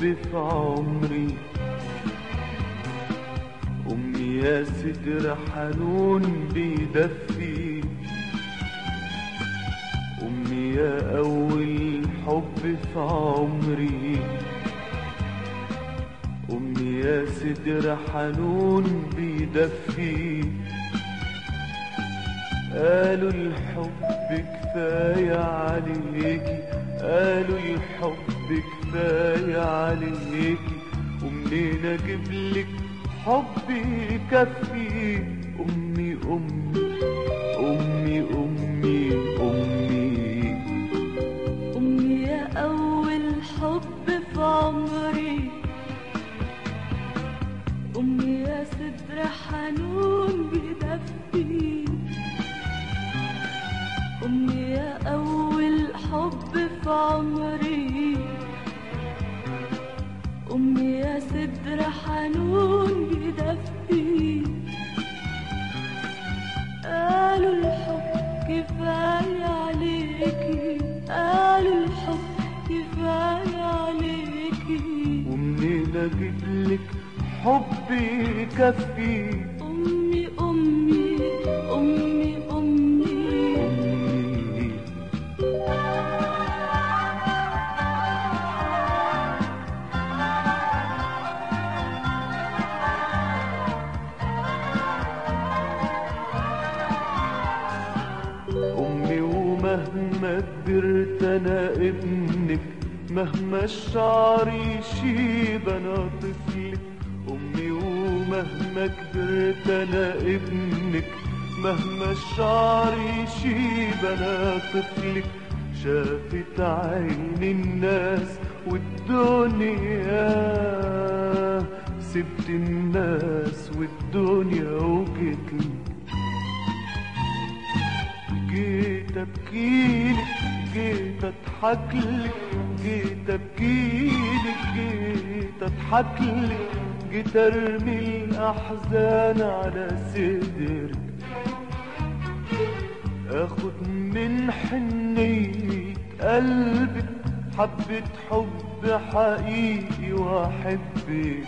في عمري أمي يا ستر حنون بيدفي أمي يا أول حب في عمري أمي يا صدر حنون بيدفي قالوا الحب كفاية عليكي قالوا الحب كفاية عليكي ومنين أجيبلك حبي يكفي أمي أمي أمي أمي أمي أمي يا أول حب في عمري أمي يا صدر حنون بيدفي أمي يا أول حب في عمري أمي يا صدر حنون بيدفي قالوا الحب كفاية عليكي قالوا الحب كفاية عليكي ومنين أجيبلك حبي يكفي أمي أمي أمي أمي أمي أمي ومهما كبرت أنا ابنك مهما الشعر يشيب أنا طفلك أمي ومهما كبرت أنا ابنك مهما الشعر يشيب أنا طفلك شافت عين الناس والدنيا سبت الناس والدنيا وجيتلك جيت ابكيلك جيت اضحكلك جيت ابكيلك جيت اضحكلك جيت ارمي الاحزان على صدرك اخد من حنية قلبك حبة حب حقيقي واحبك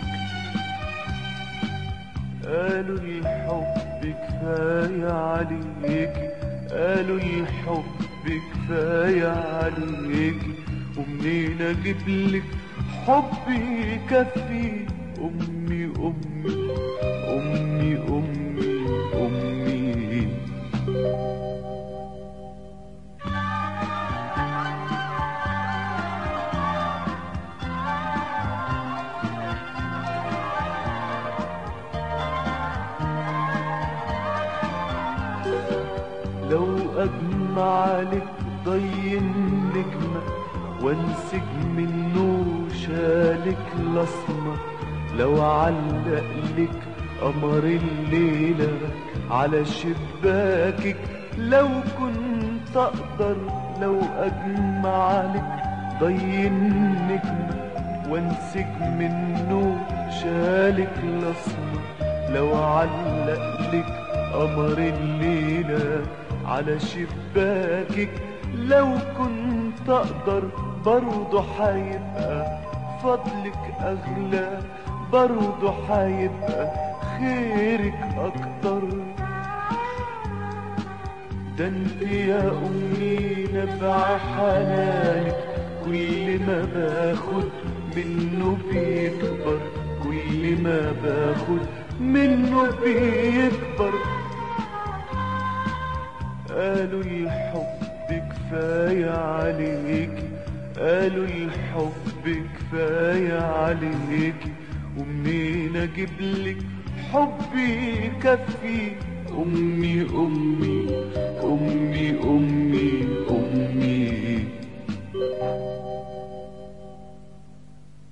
قالوا الحب كفاية عليكي قالوا الحب كفاية عليكي ومنين اجيبلك حب يكفي امي امي امي امي امي لو اجمع لك ضي النجمة وانسج منه شالك الاسمر لو علق لك قمر الليلة على شباكك لو كنت اقدر لو اجمع لك ضي النجمة وانسج منه شالك الاسمر لو علق لك قمر الليلة على شباكك لو كنت اقدر برضه حيبقى فضلك اغلى برضه حيبقى خيرك اكتر ده انت يا امي نبع حنانك كل ما باخد منه بيكبر كل ما باخد منه بيكبر قالوا الحب كفاية عليكي قالوا الحب كفاية عليكي ومنين اجيبلك حبي يكفي امي امي امي امي امي